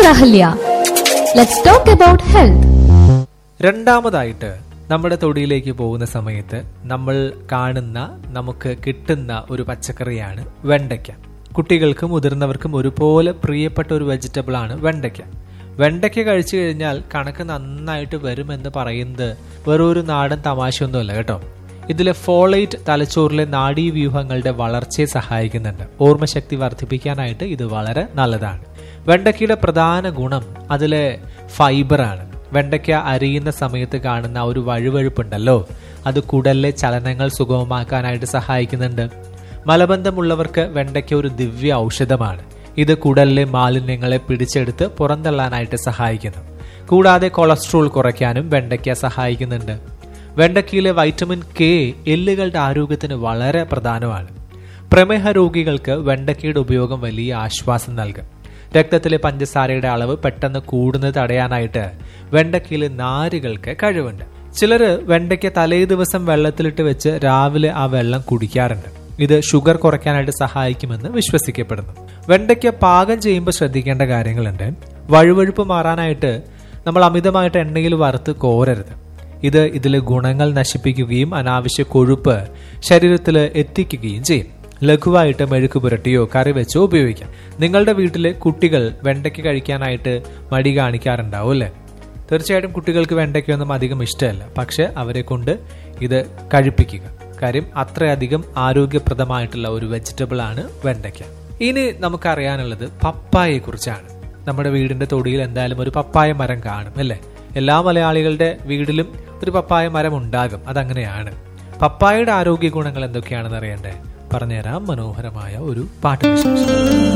Ahalya. Let's talk about health. രണ്ടാമതായിട്ട് നമ്മുടെ തൊടിയിലേക്ക് പോകുന്ന സമയത്ത് നമ്മൾ കാണുന്ന നമുക്ക് കിട്ടുന്ന ഒരു പച്ചക്കറിയാണ് വെണ്ടയ്ക്ക കുട്ടികൾക്കും മുതിർന്നവർക്കും ഒരുപോലെ പ്രിയപ്പെട്ട ഒരു വെജിറ്റബിൾ ആണ് വെണ്ടയ്ക്ക വെണ്ടയ്ക്ക കഴിച്ചു കഴിഞ്ഞാൽ കണക്ക് നന്നായിട്ട് വരുമെന്ന് പറയുന്നത് വെറൊരു നാടൻ തമാശയൊന്നുമല്ല കേട്ടോ ഇതിലെ ഫോളേറ്റ് തലച്ചോറിലെ നാഡീവ്യൂഹങ്ങളുടെ വളർച്ചയെ സഹായിക്കുന്നുണ്ട് ഓർമ്മശക്തി വർദ്ധിപ്പിക്കാനായിട്ട് ഇത് വളരെ നല്ലതാണ് വെണ്ടയ്ക്കയുടെ പ്രധാന ഗുണം അതിലെ ഫൈബറാണ് വെണ്ടയ്ക്ക അരിയുന്ന സമയത്ത് കാണുന്ന ആ ഒരു വഴുവഴുപ്പുണ്ടല്ലോ അത് കുടലിലെ ചലനങ്ങൾ സുഗമമാക്കാനായിട്ട് സഹായിക്കുന്നുണ്ട് മലബന്ധമുള്ളവർക്ക് വെണ്ടയ്ക്ക ഒരു ദിവ്യ ഔഷധമാണ് ഇത് കുടലിലെ മാലിന്യങ്ങളെ പിടിച്ചെടുത്ത് പുറന്തള്ളാനായിട്ട് സഹായിക്കുന്നു കൂടാതെ കൊളസ്ട്രോൾ കുറയ്ക്കാനും വെണ്ടയ്ക്ക സഹായിക്കുന്നുണ്ട് വെണ്ടയ്ക്കയിലെ വൈറ്റമിൻ കെ എല്ലുകളുടെ ആരോഗ്യത്തിന് വളരെ പ്രധാനമാണ് പ്രമേഹ രോഗികൾക്ക് വെണ്ടയ്ക്കയുടെ ഉപയോഗം വലിയ ആശ്വാസം നൽകും രക്തത്തിലെ പഞ്ചസാരയുടെ അളവ് പെട്ടെന്ന് കൂടുന്നത് തടയാനായിട്ട് വെണ്ടയ്ക്കയിലെ നാരുകൾക്ക് കഴിവുണ്ട് ചിലര് വെണ്ടയ്ക്ക തലേ ദിവസം വെള്ളത്തിലിട്ട് വെച്ച് രാവിലെ ആ വെള്ളം കുടിക്കാറുണ്ട് ഇത് ഷുഗർ കുറയ്ക്കാനായിട്ട് സഹായിക്കുമെന്ന് വിശ്വസിക്കപ്പെടുന്നു വെണ്ടയ്ക്ക പാകം ചെയ്യുമ്പോൾ ശ്രദ്ധിക്കേണ്ട കാര്യങ്ങളുണ്ട് വഴുവഴുപ്പ് മാറാനായിട്ട് നമ്മൾ അമിതമായിട്ട് എണ്ണയിൽ വറുത്ത് കോരരുത് ഇത് ഇതിലെ ഗുണങ്ങൾ നശിപ്പിക്കുകയും അനാവശ്യ കൊഴുപ്പ് ശരീരത്തിൽ എത്തിക്കുകയും ചെയ്യും ലഘുവായിട്ട് മെഴുക്ക് പുരട്ടിയോ കറി വെച്ചോ ഉപയോഗിക്കാം നിങ്ങളുടെ വീട്ടിലെ കുട്ടികൾ വെണ്ടയ്ക്ക് കഴിക്കാനായിട്ട് മടി കാണിക്കാറുണ്ടാവും അല്ലേ തീർച്ചയായിട്ടും കുട്ടികൾക്ക് വെണ്ടയ്ക്കൊന്നും അധികം ഇഷ്ടമല്ല പക്ഷെ അവരെ കൊണ്ട് ഇത് കഴിപ്പിക്കുക കാര്യം അത്രയധികം ആരോഗ്യപ്രദമായിട്ടുള്ള ഒരു വെജിറ്റബിൾ ആണ് വെണ്ടയ്ക്ക ഇനി നമുക്കറിയാനുള്ളത് പപ്പായയെ കുറിച്ചാണ് നമ്മുടെ വീടിന്റെ തൊടിയിൽ എന്തായാലും ഒരു പപ്പായ മരം കാണും അല്ലേ എല്ലാ മലയാളികളുടെ വീട്ടിലും ഒരു പപ്പായ മരം ഉണ്ടാകും അതങ്ങനെയാണ് പപ്പായയുടെ ആരോഗ്യ ഗുണങ്ങൾ എന്തൊക്കെയാണെന്ന് അറിയണ്ടേ പറഞ്ഞുതരാം മനോഹരമായ ഒരു പാട്ട് വിശേഷം